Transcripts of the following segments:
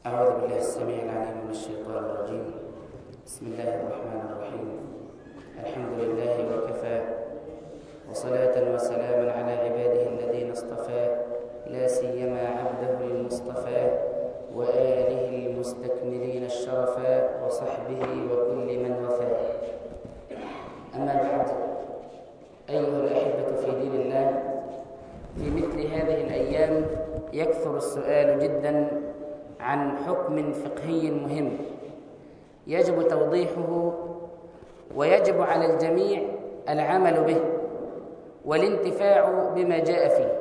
أعوذ بالله السميع العليم من الشيطان الرجيم بسم الله الرحمن الرحيم الحمد لله وكفى وصلاة وسلاما على عباده الذين اصطفى لا سيما عبده المصطفى وآله المستكملين الشرفا وصحبه وكل من وفى أما بعد أيها الأحبة في دين الله في مثل هذه الأيام يكثر السؤال جدا عن حكم فقهي مهم يجب توضيحه ويجب على الجميع العمل به والانتفاع بما جاء فيه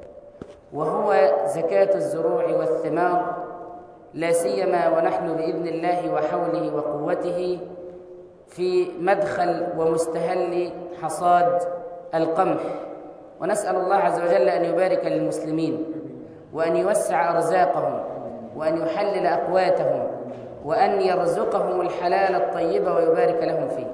وهو زكاة الزروع والثمار لا سيما ونحن بإذن الله وحوله وقوته في مدخل ومستهل حصاد القمح ونسأل الله عز وجل أن يبارك للمسلمين وأن يوسع أرزاقهم وأن يحلل أقواتهم وأن يرزقهم الحلال الطيب ويبارك لهم فيه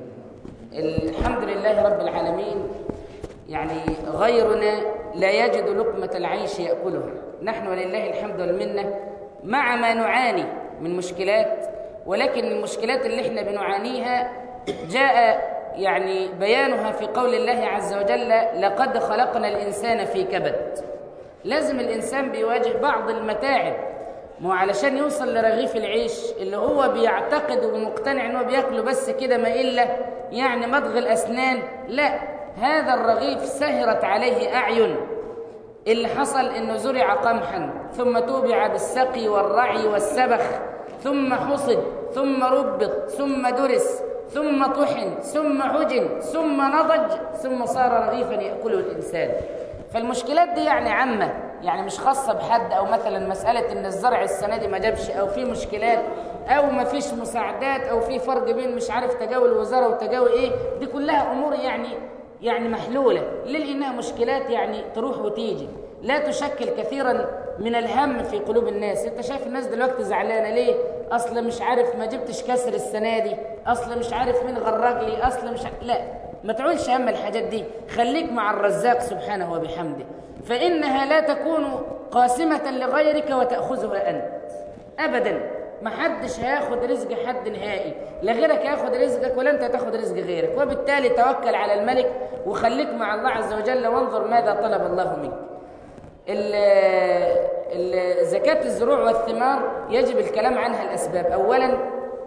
الحمد لله رب العالمين يعني غيرنا لا يجد لقمة العيش يأكلها نحن ولله الحمد والمنة مع ما نعاني من مشكلات ولكن المشكلات اللي احنا بنعانيها جاء يعني بيانها في قول الله عز وجل لقد خلقنا الإنسان في كبد لازم الإنسان بيواجه بعض المتاعب ما علشان يوصل لرغيف العيش اللي هو بيعتقد ومقتنع انه بياكله بس كده ما الا يعني مضغ الاسنان لا هذا الرغيف سهرت عليه اعين اللي حصل انه زرع قمحا ثم توبع بالسقي والرعي والسبخ ثم حصد ثم ربط ثم درس ثم طحن ثم عجن ثم نضج ثم صار رغيفا ياكله الانسان فالمشكلات دي يعني عامه يعني مش خاصه بحد او مثلا مساله ان الزرع السنه دي ما جابش او في مشكلات او ما فيش مساعدات او في فرق بين مش عارف تجاوي الوزاره وتجاوي ايه دي كلها امور يعني يعني محلوله ليه لانها مشكلات يعني تروح وتيجي لا تشكل كثيرا من الهم في قلوب الناس انت شايف الناس دلوقتي زعلانه ليه اصل مش عارف ما جبتش كسر السنه دي اصل مش عارف مين غرق لي اصل مش عارف. لا ما تعولش هم الحاجات دي خليك مع الرزاق سبحانه وبحمده فانها لا تكون قاسمه لغيرك وتاخذها انت ابدا ما حدش هياخد رزق حد نهائي لا غيرك هياخد رزقك ولا انت هتاخد رزق غيرك وبالتالي توكل على الملك وخليك مع الله عز وجل وانظر ماذا طلب الله منك زكاة الزروع والثمار يجب الكلام عنها الأسباب أولا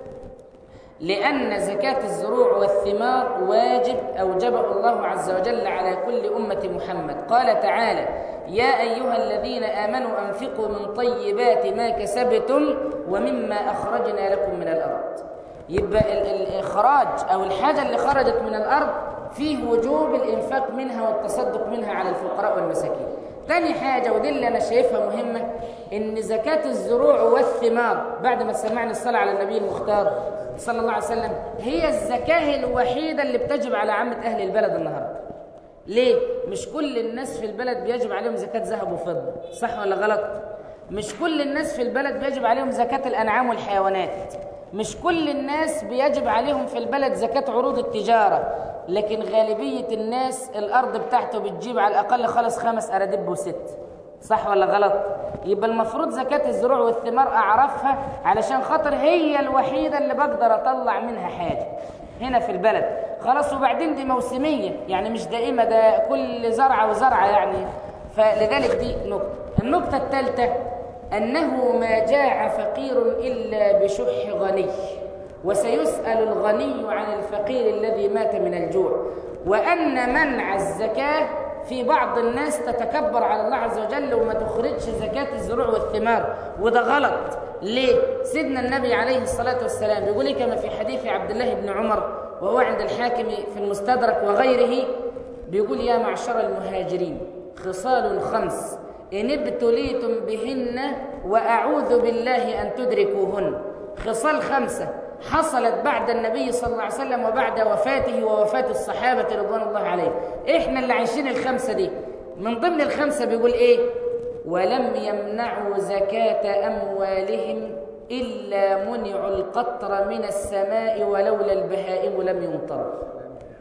لأن زكاة الزروع والثمار واجب أوجبه الله عز وجل على كل أمة محمد قال تعالى يا أيها الذين آمنوا أنفقوا من طيبات ما كسبتم ومما أخرجنا لكم من الأرض يبقى الإخراج أو الحاجة اللي خرجت من الأرض فيه وجوب الإنفاق منها والتصدق منها على الفقراء والمساكين تاني حاجة ودي اللي أنا شايفها مهمة إن زكاة الزروع والثمار بعد ما سمعنا الصلاة على النبي المختار صلى الله عليه وسلم هي الزكاة الوحيدة اللي بتجب على عامة أهل البلد النهاردة ليه؟ مش كل الناس في البلد بيجب عليهم زكاة ذهب وفضة صح ولا غلط؟ مش كل الناس في البلد بيجب عليهم زكاة الأنعام والحيوانات مش كل الناس بيجب عليهم في البلد زكاة عروض التجارة لكن غالبية الناس الأرض بتاعته بتجيب على الأقل خلص خمس أرادب وست صح ولا غلط يبقى المفروض زكاة الزروع والثمار أعرفها علشان خاطر هي الوحيدة اللي بقدر أطلع منها حاجة هنا في البلد خلاص وبعدين دي موسمية يعني مش دائمة ده كل زرعة وزرعة يعني فلذلك دي نقطة النقطة الثالثة أنه ما جاع فقير إلا بشح غني وسيسأل الغني عن الفقير الذي مات من الجوع وأن منع الزكاة في بعض الناس تتكبر على الله عز وجل وما تخرجش زكاة الزروع والثمار وده غلط ليه؟ سيدنا النبي عليه الصلاة والسلام يقول كما في حديث عبد الله بن عمر وهو عند الحاكم في المستدرك وغيره بيقول يا معشر المهاجرين خصال خمس إن ابتليتم بهن وأعوذ بالله أن تدركوهن خصال خمسة حصلت بعد النبي صلى الله عليه وسلم وبعد وفاته ووفاة الصحابة رضوان الله عليهم إحنا اللي عايشين الخمسة دي من ضمن الخمسة بيقول إيه ولم يمنعوا زكاة أموالهم إلا منعوا القطر من السماء ولولا البهائم لم يمطروا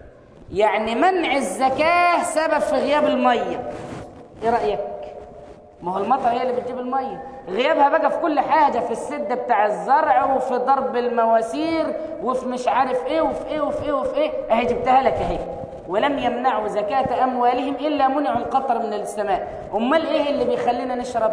يعني منع الزكاة سبب في غياب المية إيه رأيك ما هو المطر هي اللي بتجيب الميه غيابها بقى في كل حاجه في السد بتاع الزرع وفي ضرب المواسير وفي مش عارف ايه وفي ايه وفي ايه وفي ايه اهي جبتها لك اهي ولم يمنعوا زكاة أموالهم إلا منعوا القطر من السماء أمال إيه اللي بيخلينا نشرب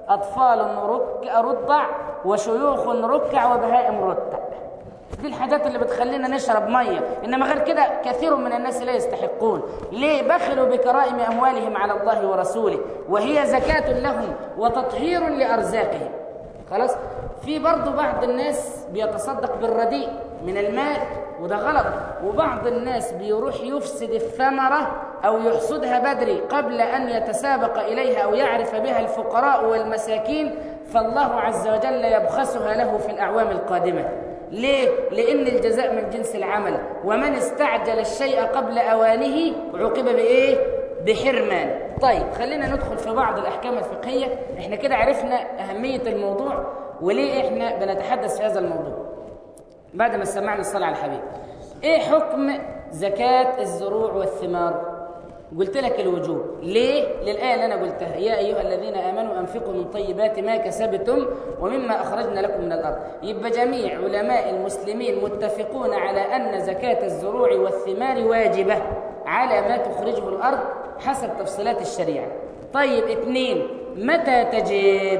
أطفال رك... رضع وشيوخ ركع وبهائم رتع دي الحاجات اللي بتخلينا نشرب مية إنما غير كده كثير من الناس لا يستحقون ليه بخلوا بكرائم أموالهم على الله ورسوله وهي زكاة لهم وتطهير لأرزاقهم خلاص في برضو بعض الناس بيتصدق بالرديء من المال وده غلط وبعض الناس بيروح يفسد الثمرة أو يحصدها بدري قبل أن يتسابق إليها أو يعرف بها الفقراء والمساكين فالله عز وجل يبخسها له في الأعوام القادمة ليه؟ لأن الجزاء من جنس العمل ومن استعجل الشيء قبل أوانه عوقب بإيه؟ بحرمان طيب خلينا ندخل في بعض الأحكام الفقهية احنا كده عرفنا أهمية الموضوع وليه احنا بنتحدث في هذا الموضوع بعد ما سمعنا الصلاة على الحبيب ايه حكم زكاة الزروع والثمار قلت لك الوجوب ليه للآية اللي أنا قلتها يا أيها الذين آمنوا أنفقوا من طيبات ما كسبتم ومما أخرجنا لكم من الأرض يبقى جميع علماء المسلمين متفقون على أن زكاة الزروع والثمار واجبة على ما تخرجه الأرض حسب تفصيلات الشريعة طيب اثنين متى تجب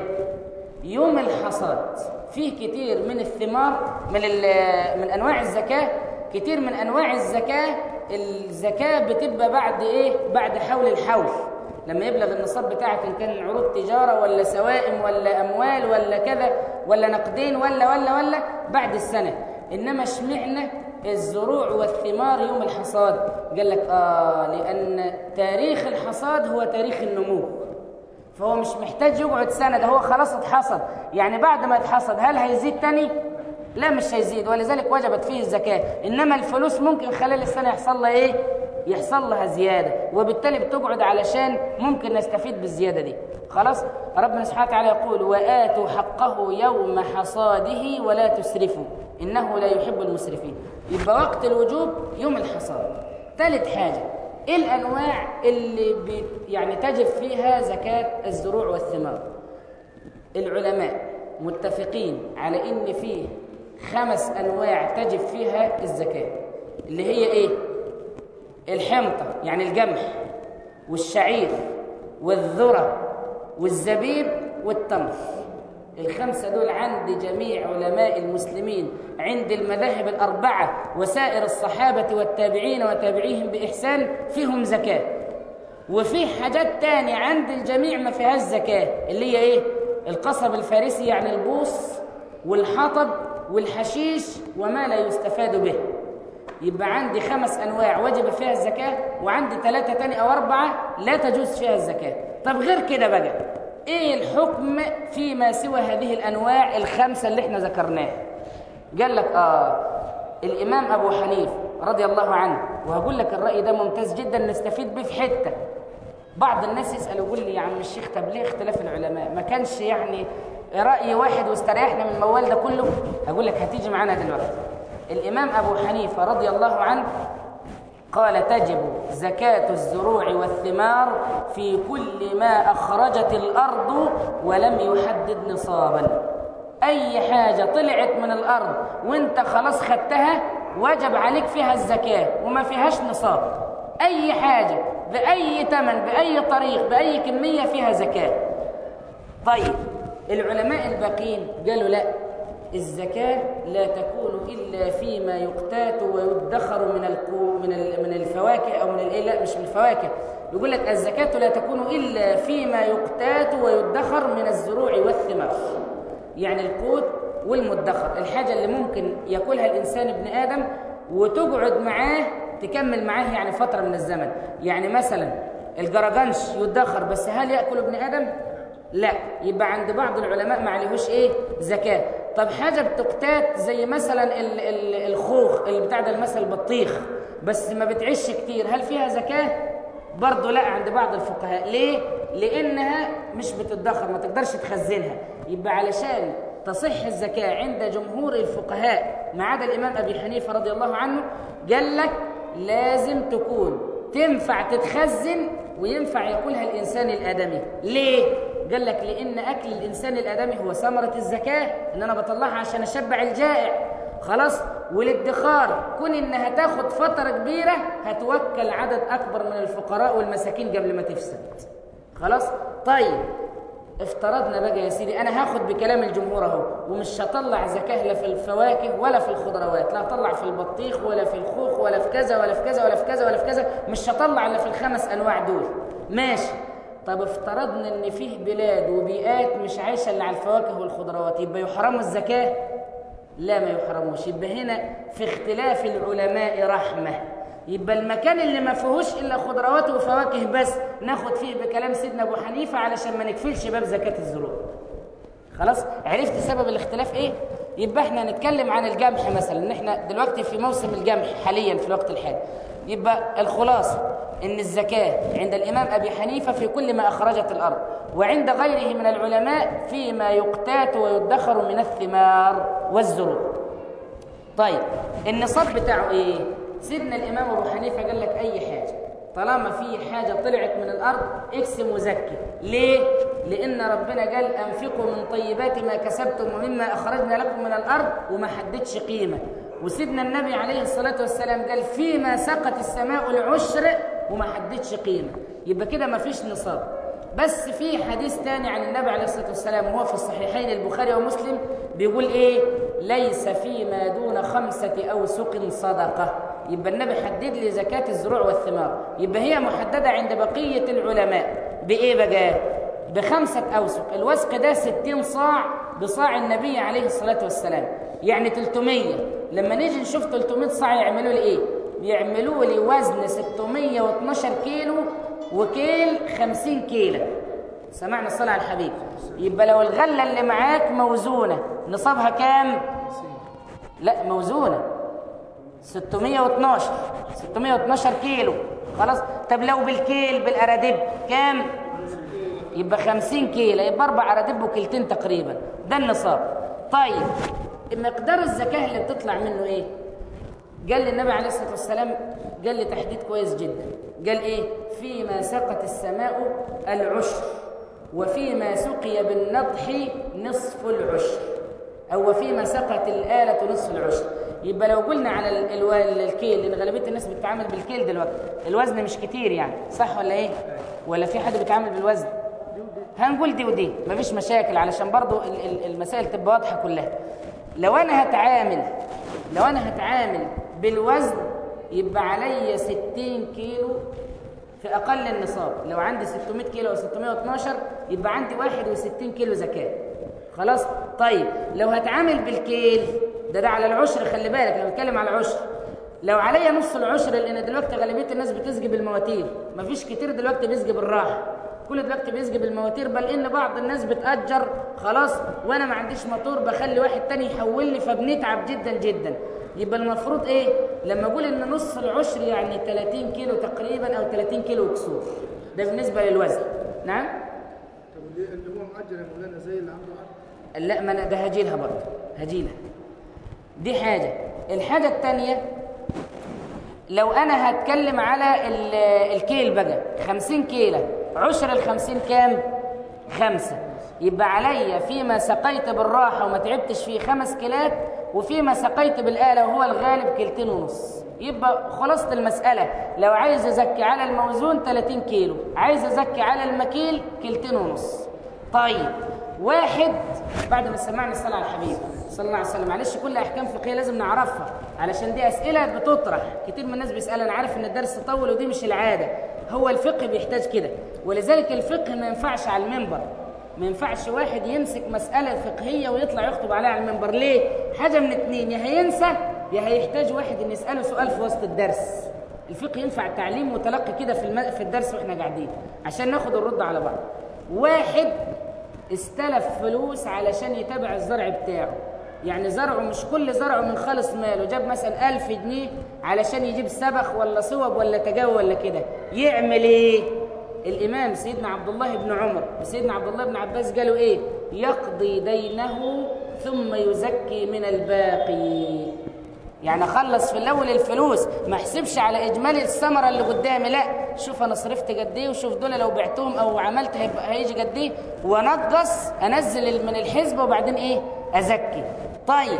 يوم الحصاد فيه كتير من الثمار من, من أنواع الزكاة كتير من أنواع الزكاة الزكاة بتبقى بعد إيه؟ بعد حول الحول لما يبلغ النصاب بتاعك إن كان عروض تجارة ولا سوائم ولا أموال ولا كذا ولا نقدين ولا ولا ولا بعد السنة إنما اشمعنا الزروع والثمار يوم الحصاد قال لك آه لأن تاريخ الحصاد هو تاريخ النمو فهو مش محتاج يقعد سنة ده هو خلاص اتحصد يعني بعد ما اتحصد هل هيزيد تاني؟ لا مش هيزيد ولذلك وجبت فيه الزكاة إنما الفلوس ممكن خلال السنة يحصل لها إيه؟ يحصل لها زيادة وبالتالي بتقعد علشان ممكن نستفيد بالزيادة دي خلاص ربنا سبحانه وتعالى يقول وآتوا حقه يوم حصاده ولا تسرفوا إنه لا يحب المسرفين يبقى وقت الوجوب يوم الحصاد ثالث حاجة إيه الأنواع اللي بي يعني تجب فيها زكاة الزروع والثمار العلماء متفقين على إن فيه خمس أنواع تجب فيها الزكاة اللي هي إيه؟ الحنطة يعني الجمح والشعير والذرة والزبيب والتمر الخمسة دول عند جميع علماء المسلمين عند المذاهب الأربعة وسائر الصحابة والتابعين وتابعيهم بإحسان فيهم زكاة وفي حاجات تانية عند الجميع ما فيهاش زكاة اللي هي إيه؟ القصب الفارسي يعني البوص والحطب والحشيش وما لا يستفاد به يبقى عندي خمس أنواع وجب فيها الزكاة وعندي ثلاثة تاني أو أربعة لا تجوز فيها الزكاة طب غير كده بقى إيه الحكم فيما سوى هذه الأنواع الخمسة اللي احنا ذكرناها قال لك آه الإمام أبو حنيف رضي الله عنه وهقول لك الرأي ده ممتاز جدا نستفيد به في حتة بعض الناس يسأل يقول لي يا عم الشيخ طب ليه اختلاف العلماء ما كانش يعني رأي واحد واستريحنا من الموال ده كله هقول لك هتيجي معانا دلوقتي الإمام أبو حنيفة رضي الله عنه قال تجب زكاة الزروع والثمار في كل ما أخرجت الأرض ولم يحدد نصابا أي حاجة طلعت من الأرض وانت خلاص خدتها وجب عليك فيها الزكاة وما فيهاش نصاب أي حاجة بأي تمن بأي طريق بأي كمية فيها زكاة طيب العلماء الباقين قالوا لا الزكاة لا تكون إلا فيما يقتات ويدخر من الكو من من الفواكه أو من الإيه لا مش من الفواكه يقول لك الزكاة لا تكون إلا فيما يقتات ويدخر من الزروع والثمار يعني القوت والمدخر الحاجة اللي ممكن يأكلها الإنسان ابن آدم وتقعد معاه تكمل معاه يعني فترة من الزمن يعني مثلا الجرجنش يدخر بس هل يأكل ابن آدم؟ لا يبقى عند بعض العلماء ما عليهوش ايه زكاه طب حاجه بتقتات زي مثلا ال ال الخوخ اللي بتاع ده المثل البطيخ بس ما بتعيش كتير هل فيها زكاه برضه لا عند بعض الفقهاء ليه لانها مش بتدخر ما تقدرش تخزنها يبقى علشان تصح الزكاه عند جمهور الفقهاء ما عدا الامام ابي حنيفه رضي الله عنه قال لك لازم تكون تنفع تتخزن وينفع ياكلها الانسان الادمي ليه قال لك لان اكل الانسان الادمي هو ثمره الزكاه ان انا بطلعها عشان اشبع الجائع خلاص والادخار كون انها تاخد فتره كبيره هتوكل عدد اكبر من الفقراء والمساكين قبل ما تفسد خلاص طيب افترضنا بقى يا سيدي انا هاخد بكلام الجمهور اهو ومش هطلع زكاه لا في الفواكه ولا في الخضروات لا هطلع في البطيخ ولا في الخوخ ولا في كذا ولا في كذا ولا في كذا ولا في كذا مش هطلع الا في الخمس انواع دول ماشي طب افترضنا ان فيه بلاد وبيئات مش عايشه الا على الفواكه والخضروات يبقى يحرموا الزكاه لا ما يحرموش يبقى هنا في اختلاف العلماء رحمه يبقى المكان اللي ما فيهوش الا خضروات وفواكه بس ناخد فيه بكلام سيدنا ابو حنيفه علشان ما نكفلش باب زكاه الزروع خلاص عرفت سبب الاختلاف ايه يبقى احنا نتكلم عن الجمح مثلا ان احنا دلوقتي في موسم الجمح حاليا في الوقت الحالي يبقى الخلاصه ان الزكاه عند الامام ابي حنيفه في كل ما اخرجت الارض وعند غيره من العلماء فيما يقتات ويدخر من الثمار والزروع طيب النصاب بتاعه ايه سيدنا الامام ابو حنيفه قال لك اي حاجه طالما في حاجه طلعت من الارض اقسم وزكي ليه لان ربنا قال انفقوا من طيبات ما كسبتم ومما اخرجنا لكم من الارض وما حددش قيمه وسيدنا النبي عليه الصلاه والسلام قال فيما سقت السماء العشر وما حددش قيمه يبقى كده ما فيش نصاب بس في حديث تاني عن النبي عليه الصلاه والسلام وهو في الصحيحين البخاري ومسلم بيقول ايه ليس فيما دون خمسه اوسق صدقه يبقى النبي حدد لي زكاه الزروع والثمار يبقى هي محدده عند بقيه العلماء بايه بقى بخمسه اوسق الوسق ده 60 صاع بصاع النبي عليه الصلاه والسلام يعني 300 لما نيجي نشوف 300 صاع يعملوا لي ايه يعملوا لي وزن 612 كيلو وكيل 50 كيلو سمعنا الصلاة على الحبيب يبقى لو الغلة اللي معاك موزونة نصابها كام لا موزونة 612 612 كيلو خلاص طب لو بالكيل بالأرادب كام يبقى 50 كيلو يبقى أربع أرادب وكيلتين تقريبا ده النصاب طيب مقدار الزكاة اللي بتطلع منه إيه قال لي النبي عليه الصلاة والسلام قال لي تحديد كويس جدا قال إيه فيما سقت السماء العشر وفيما سقي بالنضح نصف العشر أو وفيما سقت الآلة نصف العشر يبقى لو قلنا على الكيل لأن غالبية الناس بتتعامل بالكيل دلوقتي الوزن مش كتير يعني صح ولا إيه ولا في حد بيتعامل بالوزن هنقول دي ودي مفيش مشاكل علشان برضو المسائل تبقى واضحة كلها لو أنا هتعامل لو أنا هتعامل بالوزن يبقى عليا 60 كيلو في أقل النصاب لو عندي 600 كيلو أو 612 يبقى عندي 61 كيلو زكاة خلاص طيب لو هتعامل بالكيل ده ده على العشر خلي بالك انا بتكلم على العشر لو عليا نص العشر لان دلوقتي غالبيه الناس بتسقي بالمواتير مفيش كتير دلوقتي بيسقي بالراحه كل دلوقتي بيسقي بالمواتير بل ان بعض الناس بتاجر خلاص وانا ما عنديش موتور بخلي واحد تاني يحول لي فبنتعب جدا جدا يبقى المفروض ايه لما اقول ان نص العشر يعني 30 كيلو تقريبا او 30 كيلو كسور ده بالنسبه للوزن نعم طب اللي اللي هو مأجر يا مولانا زي اللي عنده عقد لا ما انا ده هجيلها برضه هجيلها دي حاجه الحاجه الثانيه لو انا هتكلم على ال- الكيل بقى 50 كيلو عشر ال 50 كام خمسة يبقى عليا فيما سقيت بالراحة وما تعبتش فيه خمس كيلات وفيما سقيت بالآلة وهو الغالب كيلتين ونص يبقى خلاصة المسألة لو عايز أزكي على الموزون 30 كيلو عايز أزكي على المكيل كيلتين ونص طيب واحد بعد ما سمعنا الصلاة على الحبيب صلى الله عليه وسلم معلش كل أحكام فقهية لازم نعرفها علشان دي أسئلة بتطرح كتير من الناس بيسأل أنا عارف إن الدرس طول ودي مش العادة هو الفقه بيحتاج كده ولذلك الفقه ما ينفعش على المنبر ما ينفعش واحد يمسك مسألة فقهية ويطلع يخطب عليها على المنبر ليه؟ حاجة من اتنين يا هينسى يا هيحتاج واحد إن يسأله سؤال في وسط الدرس الفقه ينفع تعليم وتلقي كده في, الم... في الدرس واحنا قاعدين عشان ناخد الرد على بعض واحد استلف فلوس علشان يتابع الزرع بتاعه يعني زرعه مش كل زرعه من خالص ماله جاب مثلا ألف جنيه علشان يجيب سبخ ولا صوب ولا تجاوى ولا كده يعمل ايه الإمام سيدنا عبد الله بن عمر وسيدنا عبد الله بن عباس قالوا ايه يقضي دينه ثم يزكي من الباقي يعني اخلص في الاول الفلوس ما احسبش على اجمالي الثمره اللي قدامي لا شوف انا صرفت قد ايه وشوف دول لو بعتهم او عملت هيبقى هيجي قد ايه وانقص انزل من الحسبه وبعدين ايه ازكي طيب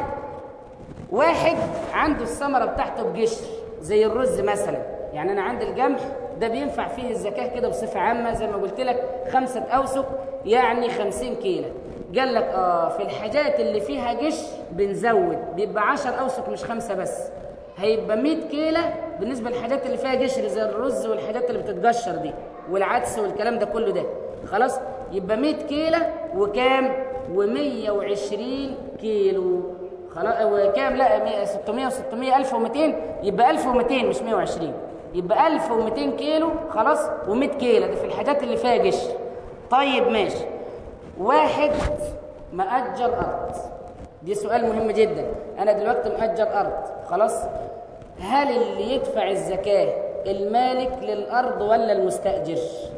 واحد عنده الثمره بتاعته بقشر زي الرز مثلا يعني انا عندي القمح ده بينفع فيه الزكاه كده بصفه عامه زي ما قلت لك خمسه اوسق يعني خمسين كيلو قال لك اه في الحاجات اللي فيها قشر بنزود بيبقى 10 اوسق مش خمسه بس هيبقى 100 كيلو بالنسبه للحاجات اللي فيها قشر زي الرز والحاجات اللي بتتقشر دي والعدس والكلام ده كله ده خلاص يبقى 100 كيلو وكام و120 كيلو خلاص وكام لا 600 و600 1200 يبقى 1200 مش 120 يبقى 1200 كيلو خلاص و100 كيلو ده في الحاجات اللي فيها قشر طيب ماشي واحد مأجر أرض دي سؤال مهم جدا أنا دلوقتي مأجر أرض خلاص هل اللي يدفع الزكاة المالك للأرض ولا المستأجر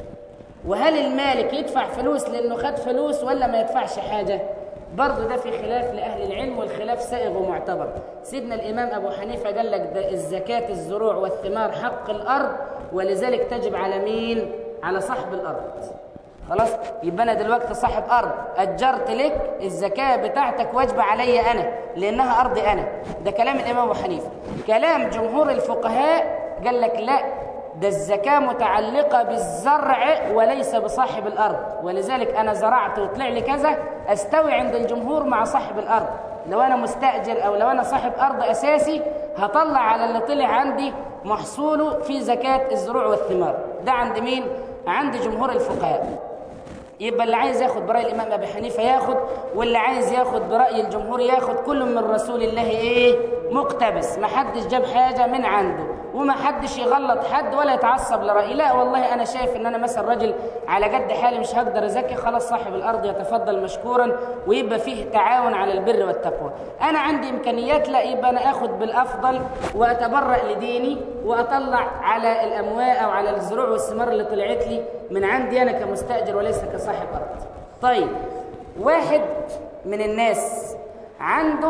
وهل المالك يدفع فلوس لأنه خد فلوس ولا ما يدفعش حاجة برضه ده في خلاف لأهل العلم والخلاف سائغ ومعتبر سيدنا الإمام أبو حنيفة قال لك ده الزكاة الزروع والثمار حق الأرض ولذلك تجب على مين؟ على صاحب الأرض خلاص يبقى انا دلوقتي صاحب ارض اجرت لك الزكاه بتاعتك واجبه عليا انا لانها ارضي انا ده كلام الامام ابو حنيفه كلام جمهور الفقهاء قال لك لا ده الزكاه متعلقه بالزرع وليس بصاحب الارض ولذلك انا زرعت وطلع لي كذا استوي عند الجمهور مع صاحب الارض لو انا مستاجر او لو انا صاحب ارض اساسي هطلع على اللي طلع عندي محصوله في زكاه الزروع والثمار ده عند مين عند جمهور الفقهاء يبقى اللي عايز ياخد برأي الإمام أبي حنيفة ياخد واللي عايز ياخد برأي الجمهور ياخد كل من رسول الله إيه مقتبس ما حدش جاب حاجة من عنده وما حدش يغلط حد ولا يتعصب لرأي لا والله أنا شايف إن أنا مثلا راجل على قد حالي مش هقدر أزكي خلاص صاحب الأرض يتفضل مشكورا ويبقى فيه تعاون على البر والتقوى أنا عندي إمكانيات لا يبقى أنا أخد بالأفضل وأتبرأ لديني وأطلع على الأموال أو على الزروع والثمار اللي طلعت لي من عندي أنا كمستأجر وليس كصاحب أرض طيب واحد من الناس عنده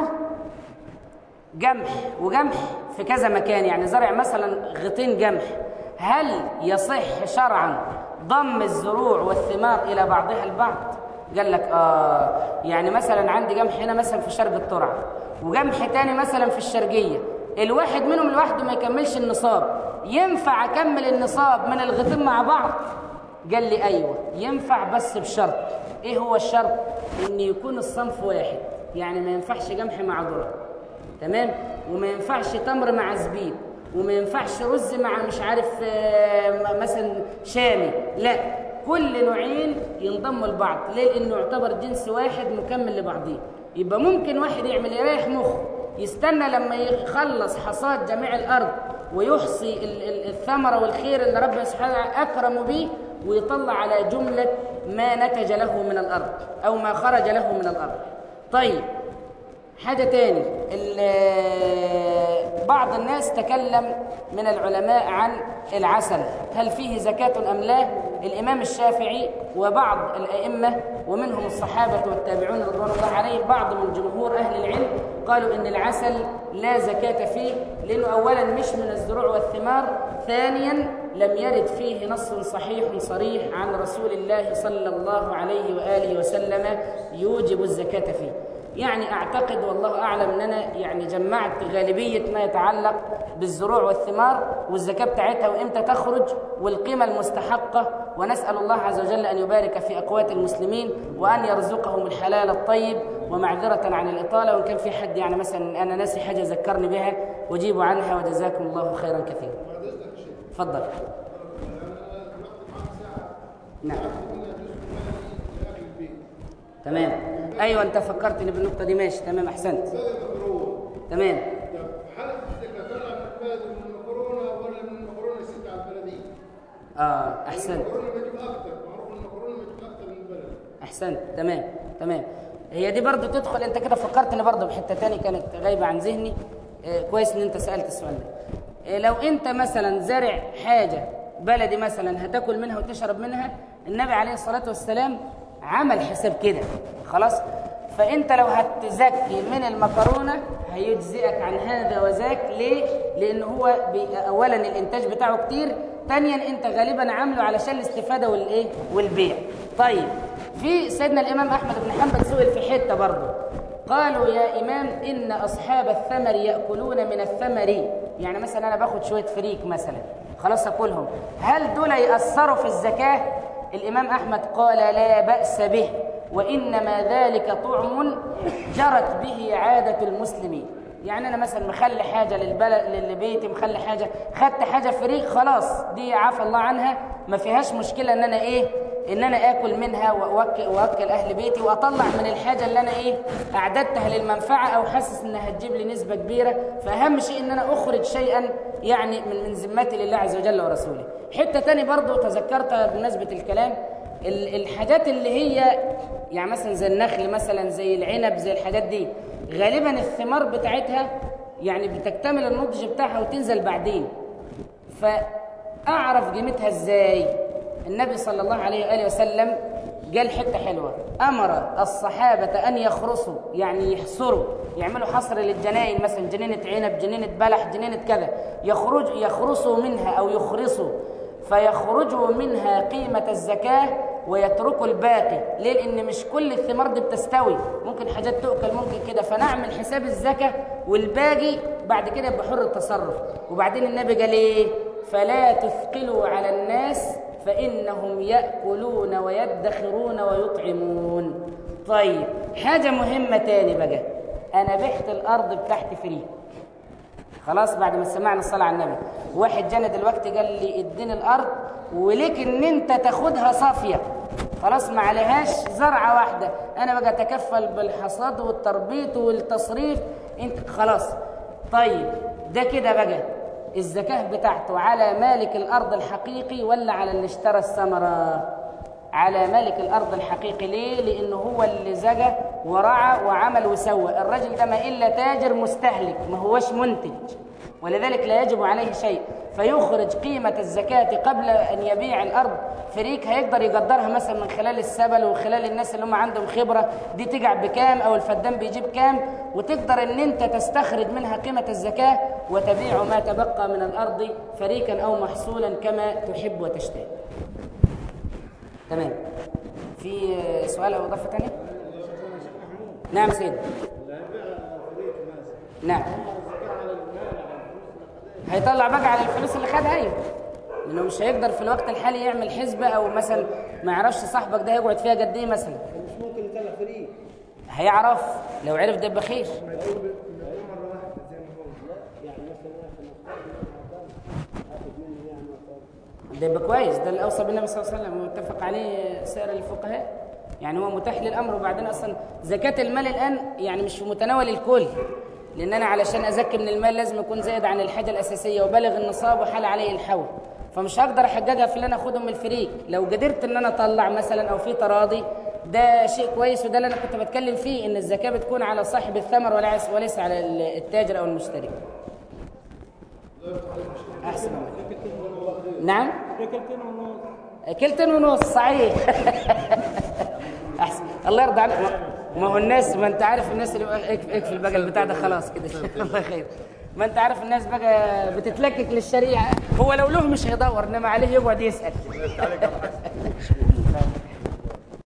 جمح وجمح في كذا مكان يعني زرع مثلا غطين جمح هل يصح شرعا ضم الزروع والثمار إلى بعضها البعض قال لك آه يعني مثلا عندي جمح هنا مثلا في شرق الترعة وجمح تاني مثلا في الشرقية الواحد منهم لوحده ما يكملش النصاب ينفع أكمل النصاب من الغطين مع بعض قال لي أيوة ينفع بس بشرط إيه هو الشرط إن يكون الصنف واحد يعني ما ينفعش جمح مع ذرة تمام وما ينفعش تمر مع زبيب وما ينفعش رز مع مش عارف آه، مثلا شامي لا كل نوعين ينضموا لبعض ليه لانه يعتبر جنس واحد مكمل لبعضيه يبقى ممكن واحد يعمل يريح مخه يستنى لما يخلص حصاد جميع الارض ويحصي ال- ال- الثمره والخير اللي ربنا سبحانه وتعالى اكرمه به ويطلع على جمله ما نتج له من الارض او ما خرج له من الارض طيب حاجة تاني ال- بعض الناس تكلم من العلماء عن العسل هل فيه زكاة أم لا الإمام الشافعي وبعض الأئمة ومنهم الصحابة والتابعون رضوان الله عليهم بعض من جمهور أهل العلم قالوا إن العسل لا زكاة فيه لأنه أولا مش من الزروع والثمار ثانيا لم يرد فيه نص صحيح صريح عن رسول الله صلى الله عليه وآله وسلم يوجب الزكاة فيه يعني اعتقد والله اعلم ان انا يعني جمعت غالبيه ما يتعلق بالزروع والثمار والزكاه بتاعتها وامتى تخرج والقيمه المستحقه ونسال الله عز وجل ان يبارك في اقوات المسلمين وان يرزقهم الحلال الطيب ومعذره عن الاطاله وان كان في حد يعني مثلا انا ناسي حاجه ذكرني بها واجيب عنها وجزاكم الله خيرا كثيرا. تفضل. نعم. تمام ايوه انت فكرتني بالنقطه دي ماشي تمام احسنت تمام حالة الزكاة طلع من البلد من المكرونة ولا من المكرونة الست على البلدية؟ اه احسنت المكرونة بتجيب أكتر معروف المكرونة بتجيب أكتر من البلد احسنت تمام تمام هي دي برضو تدخل انت كده فكرتني برضو بحته تاني كانت غايبه عن ذهني آه كويس ان انت سالت السؤال ده آه لو انت مثلا زرع حاجه بلدي مثلا هتاكل منها وتشرب منها النبي عليه الصلاه والسلام عمل حساب كده خلاص فانت لو هتزكي من المكرونه هيجزئك عن هذا وذاك ليه لان هو بي اولا الانتاج بتاعه كتير ثانيا انت غالبا عامله علشان الاستفاده والايه والبيع طيب في سيدنا الامام احمد بن حنبل سئل في حته برضه قالوا يا امام ان اصحاب الثمر ياكلون من الثمر يعني مثلا انا باخد شويه فريك مثلا خلاص اكلهم هل دول ياثروا في الزكاه الامام احمد قال لا باس به وانما ذلك طعم جرت به عاده المسلمين يعني انا مثلا مخلي حاجه للبلد لبيتي مخلي حاجه خدت حاجه فريق خلاص دي عفى الله عنها ما فيهاش مشكله ان انا ايه ان انا اكل منها واوكل واكل اهل بيتي واطلع من الحاجه اللي انا ايه اعددتها للمنفعه او حاسس انها هتجيب لي نسبه كبيره فاهم شيء ان انا اخرج شيئا يعني من من ذمتي لله عز وجل ورسوله حته تاني برضو تذكرتها بمناسبه الكلام الحاجات اللي هي يعني مثلا زي النخل مثلا زي العنب زي الحاجات دي غالبا الثمار بتاعتها يعني بتكتمل النضج بتاعها وتنزل بعدين فأعرف قيمتها ازاي النبي صلى الله عليه وآله وسلم قال حتة حلوة أمر الصحابة أن يخرصوا يعني يحصروا يعملوا حصر للجناين مثلا جنينة عنب جنينة بلح جنينة كذا يخرج يخرصوا منها أو يخرصوا فيخرجوا منها قيمة الزكاة ويتركوا الباقي ليه لأن مش كل الثمار دي بتستوي ممكن حاجات تؤكل ممكن كده فنعمل حساب الزكاة والباقي بعد كده بحر التصرف وبعدين النبي قال ايه فلا تثقلوا على الناس فإنهم يأكلون ويدخرون ويطعمون طيب حاجة مهمة تاني بقى أنا بحت الأرض بتاعتي فري خلاص بعد ما سمعنا الصلاة على النبي واحد جانا دلوقتي قال لي اديني الأرض وليك ان انت تاخدها صافية خلاص ما عليهاش زرعة واحدة انا بقى اتكفل بالحصاد والتربيط والتصريف انت خلاص طيب ده كده بقى الزكاة بتاعته على مالك الأرض الحقيقي ولا على اللي اشترى الثمرة على مالك الأرض الحقيقي ليه؟ لأنه هو اللي زجى ورعى وعمل وسوى الرجل ده ما إلا تاجر مستهلك ما هوش منتج ولذلك لا يجب عليه شيء فيخرج قيمة الزكاة قبل أن يبيع الأرض فريق هيقدر يقدرها مثلا من خلال السبل وخلال الناس اللي هم عندهم خبرة دي تقع بكام أو الفدان بيجيب كام وتقدر أن أنت تستخرج منها قيمة الزكاة وتبيع ما تبقى من الأرض فريقا أو محصولا كما تحب وتشتهي تمام في سؤال أو إضافة ثانية؟ نعم سيدي نعم هيطلع بقى على الفلوس اللي خدها ايوه لانه مش هيقدر في الوقت الحالي يعمل حسبه او مثلا ما يعرفش صاحبك ده هيقعد فيها قد ايه مثلا مش ممكن يطلع فريق هيعرف لو عرف ده بخير مرة واحدة زي ما هو يعني مثلا اخذ مني يعني ده يبقى كويس ده الاوصى بالنبي صلى الله عليه وسلم واتفق عليه سائر الفقهاء يعني هو متاح للامر وبعدين اصلا زكاه المال الان يعني مش في متناول الكل لان انا علشان ازكي من المال لازم يكون زائد عن الحاجه الاساسيه وبالغ النصاب وحال عليه الحول فمش هقدر احججها في اللي انا اخدهم من الفريق لو قدرت ان انا اطلع مثلا او في تراضي ده شيء كويس وده اللي انا كنت بتكلم فيه ان الزكاه بتكون على صاحب الثمر وليس وليس على التاجر او المشتري احسن نعم كلتين ونص كلتين ونص صحيح احسن الله يرضى عليك ما هو الناس ما انت عارف الناس اللي اقف- اقفل بقى البتاع ده خلاص كده الله خير ما انت عارف الناس بقى بتتلكك للشريعه هو لو له مش هيدور انما عليه يقعد يسال